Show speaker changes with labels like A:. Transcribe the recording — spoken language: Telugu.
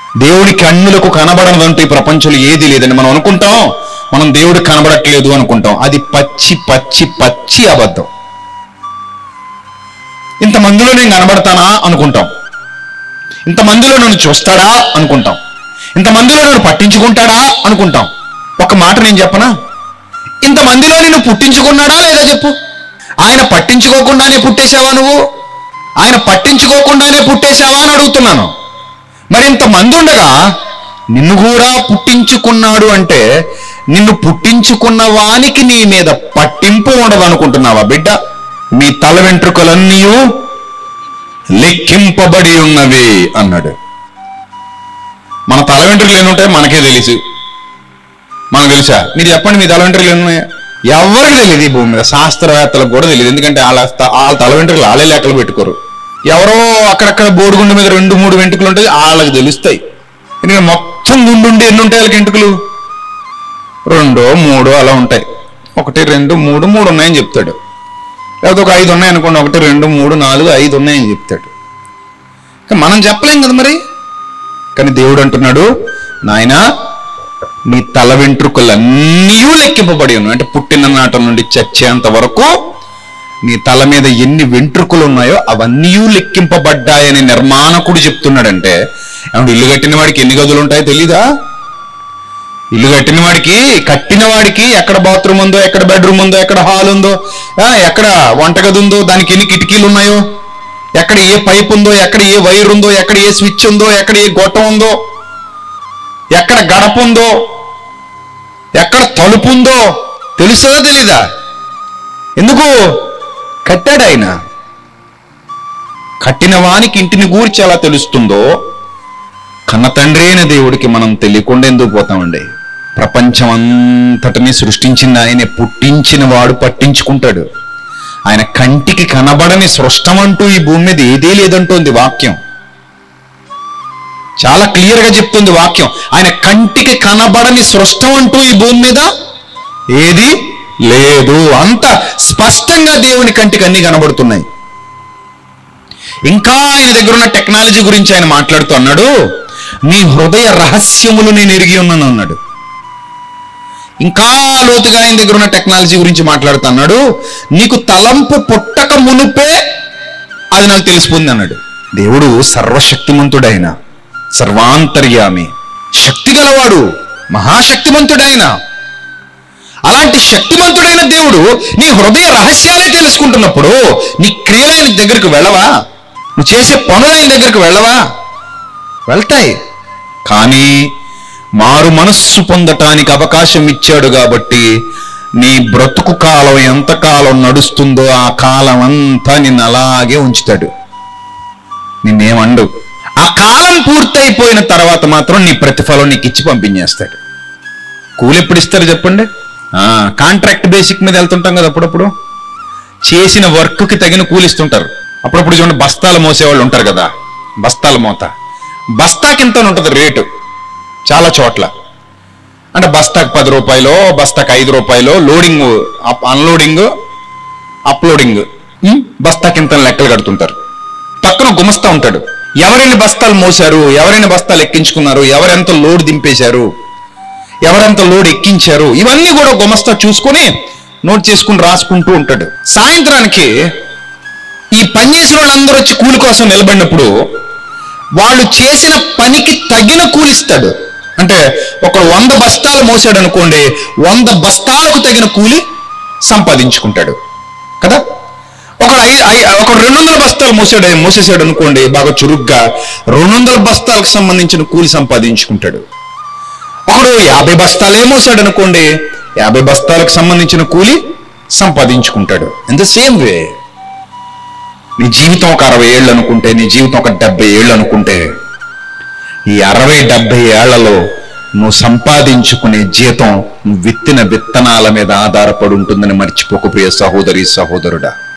A: దేవుడి కన్నులకు కనబడనదంటూ ఈ ప్రపంచంలో ఏది లేదని మనం అనుకుంటాం మనం దేవుడికి కనబడట్లేదు అనుకుంటాం అది పచ్చి పచ్చి పచ్చి అబద్ధం ఇంతమందిలో నేను కనబడతానా అనుకుంటాం ఇంతమందిలో నన్ను చూస్తాడా అనుకుంటాం ఇంతమందిలో నన్ను పట్టించుకుంటాడా అనుకుంటాం ఒక మాట నేను చెప్పనా ఇంతమందిలో నిన్ను పుట్టించుకున్నాడా లేదా చెప్పు ఆయన పట్టించుకోకుండానే పుట్టేశావా నువ్వు ఆయన పట్టించుకోకుండానే పుట్టేశావా అని అడుగుతున్నాను మరి ఇంతమంది ఉండగా నిన్ను కూడా పుట్టించుకున్నాడు అంటే నిన్ను పుట్టించుకున్న వానికి నీ మీద పట్టింపు ఉండదు అనుకుంటున్నావా బిడ్డ మీ తల వెంట్రుకలన్నీ లెక్కింపబడి ఉన్నవి అన్నాడు మన తల వెంట్రుకలు ఎన్ని ఉంటాయో మనకే తెలుసు మనకు తెలుసా మీరు చెప్పండి మీ తల వెంట్రుకలు ఎన్ని ఉన్నాయో ఎవరికి తెలియదు ఈ భూమి మీద శాస్త్రవేత్తలకు కూడా తెలియదు ఎందుకంటే వాళ్ళ త- వాళ్ళ తల వెంట్రుకలు వాళ్ళే లెక్కలు పెట్టుకోరు ఎవరో అక్కడక్కడ బోడిగుండు మీద రెండు మూడు వెంట్రుకలు ఉంటాయి వాళ్ళకి తెలుస్తాయి ఎందుకంటే మొత్తం గుండు ఉండి ఎన్ని ఉంటాయి వాళ్ళకి వెంట్రుకలు రెండో మూడో అలా ఉంటాయి ఒకటి రెండు మూడు మూడు ఉన్నాయని చెప్తాడు లేకపోతే ఒక ఐదు ఉన్నాయి అనుకోండి ఒకటి రెండు మూడు నాలుగు ఐదు ఉన్నాయని చెప్తాడు కానీ మనం చెప్పలేం కదా మరి కానీ దేవుడు అంటున్నాడు నాయనా నీ తల వెంట్రుకలన్నీ లెక్కింపబడి ఉన్నాయి అంటే పుట్టిన నాట నుండి చచ్చేంత వరకు నీ తల మీద ఎన్ని వెంట్రుకలు ఉన్నాయో అవన్నీ లెక్కింపబడ్డాయని నిర్మాణకుడు చెప్తున్నాడంటే ఏమంటే ఇల్లు కట్టిన వాడికి ఎన్ని గదులు ఉంటాయో తెలీదా ఇల్లు కట్టిన వాడికి కట్టిన వాడికి ఎక్కడ బాత్రూమ్ ఉందో ఎక్కడ బెడ్రూమ్ ఉందో ఎక్కడ హాల్ ఉందో ఆ, ఎక్కడ వంటగది ఉందో దానికి ఎన్ని కిటికీలు ఉన్నాయో ఎక్కడ ఏ పైప్ ఉందో ఎక్కడ ఏ వైర్ ఉందో ఎక్కడ ఏ స్విచ్ ఉందో ఎక్కడ ఏ గొట్టం ఉందో ఎక్కడ గడప ఉందో ఎక్కడ తలుపు ఉందో తెలుస్తుందా తెలీదా ఎందుకు కట్టాడు ఆయన కట్టిన వానికి ఇంటిని గూర్చి ఎలా తెలుస్తుందో కన్న తండ్రి అయిన దేవుడికి మనం తెలియకుండా ఎందుకు పోతామండి ప్రపంచం అంతటిని సృష్టించింది ఆయనే పుట్టించిన వాడు పట్టించుకుంటాడు ఆయన కంటికి కనబడని సృష్టమంటూ ఈ భూమి మీద ఏదీ లేదంటోంది వాక్యం చాలా క్లియర్ గా చెప్తుంది వాక్యం ఆయన కంటికి కనబడని సృష్టం అంటూ ఈ భూమి మీద ఏది లేదు అంత స్పష్టంగా దేవుని కంటికి అన్ని కనబడుతున్నాయి ఇంకా ఆయన దగ్గర ఉన్న టెక్నాలజీ గురించి ఆయన మాట్లాడుతూ అన్నాడు నీ హృదయ రహస్యములు నేను ఎరిగి ఉన్నాను అన్నాడు ఇంకా లోతుగా ఆయన దగ్గర ఉన్న టెక్నాలజీ గురించి మాట్లాడుతున్నాడు నీకు తలంపు పుట్టక మునుపే అది నాకు తెలిసిపోయింది అన్నాడు దేవుడు సర్వశక్తిమంతుడైన సర్వాంతర్యామి శక్తి గలవాడు మహాశక్తిమంతుడైన అలాంటి శక్తిమంతుడైన దేవుడు నీ హృదయ రహస్యాలే తెలుసుకుంటున్నప్పుడు నీ క్రియలు ఆయన దగ్గరికి వెళ్ళవా నువ్వు చేసే పనులు ఆయన దగ్గరికి వెళ్ళవా వెళ్తాయి కానీ మారు మనస్సు పొందటానికి అవకాశం ఇచ్చాడు కాబట్టి నీ బ్రతుకు కాలం ఎంతకాలం నడుస్తుందో ఆ కాలం అంతా నిన్ను అలాగే ఉంచుతాడు నిన్నేమండు ఆ కాలం పూర్తయిపోయిన తర్వాత మాత్రం నీ ప్రతిఫలం నీకు ఇచ్చి పంపించేస్తాడు కూలి ఎప్పుడు ఇస్తారు చెప్పండి ఆ కాంట్రాక్ట్ బేసిక్ మీద వెళ్తుంటాం కదా అప్పుడప్పుడు చేసిన వర్క్కి తగిన కూలి ఇస్తుంటారు అప్పుడప్పుడు చూడండి బస్తాలు మోసేవాళ్ళు ఉంటారు కదా బస్తాల మోత బస్తాకి ఎంత ఉంటుంది రేటు చాలా చోట్ల అంటే బస్తాకి పది రూపాయలు బస్తాకి ఐదు రూపాయలు లోడింగ్ అప్ అన్లోడింగ్ అప్లోడింగ్ ఉమ్, బస్తాకి ఇంత లెక్కలు కడుతుంటారు పక్కన గుమస్తా ఉంటాడు ఎవరైనా బస్తాలు మోసారు ఎవరైనా బస్తాలు ఎక్కించుకున్నారు ఎవరెంత లోడ్ దింపేశారు ఎవరెంత లోడ్ ఎక్కించారు ఇవన్నీ కూడా గుమస్తా చూసుకొని నోట్ చేసుకుని రాసుకుంటూ ఉంటాడు సాయంత్రానికి ఈ పని చేసిన వాళ్ళందరూ వచ్చి కూలి కోసం నిలబడినప్పుడు వాళ్ళు చేసిన పనికి తగిన కూలిస్తాడు అంటే ఒకడు వంద బస్తాలు మోసాడు అనుకోండి వంద బస్తాలకు తగిన కూలి సంపాదించుకుంటాడు కదా ఒకడు ఐ ఐ- ఒకడు రెండు వందల బస్తాలు మోసాడు మోసేసాడు అనుకోండి బాగా చురుగ్గా రెండు వందల బస్తాలకు సంబంధించిన కూలి సంపాదించుకుంటాడు ఒకడు యాభై బస్తాలే మోసాడు అనుకోండి యాభై బస్తాలకు సంబంధించిన కూలి సంపాదించుకుంటాడు ఇన్ ద సేమ్ వే నీ జీవితం ఒక అరవై ఏళ్ళు అనుకుంటే నీ జీవితం ఒక డెబ్బై ఏళ్ళు అనుకుంటే ఈ అరవై డెబ్బై ఏళ్లలో నువ్వు సంపాదించుకునే జీతం నువ్వు విత్తిన విత్తనాల మీద ఆధారపడి ఉంటుందని మర్చిపోక ప్రియ సహోదరి సహోదరుడా